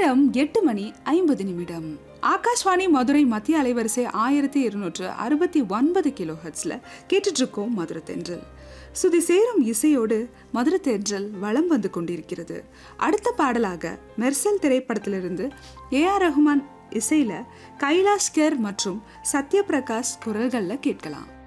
நேரம் எட்டு மணி ஐம்பது நிமிடம் ஆகாஷ்வாணி மதுரை மத்திய அலைவரிசை ஆயிரத்தி இருநூற்று அறுபத்தி ஒன்பது கிலோ ஹெட்ஸ்ல கேட்டுட்டு இருக்கோம் மதுரை தென்றல் சுதி சேரும் இசையோடு மதுரை தென்றல் வலம் வந்து கொண்டிருக்கிறது அடுத்த பாடலாக மெர்சல் திரைப்படத்திலிருந்து ஏ ஆர் ரஹ்மான் இசையில கைலாஷ்கர் மற்றும் சத்யபிரகாஷ் குரல்கள்ல கேட்கலாம்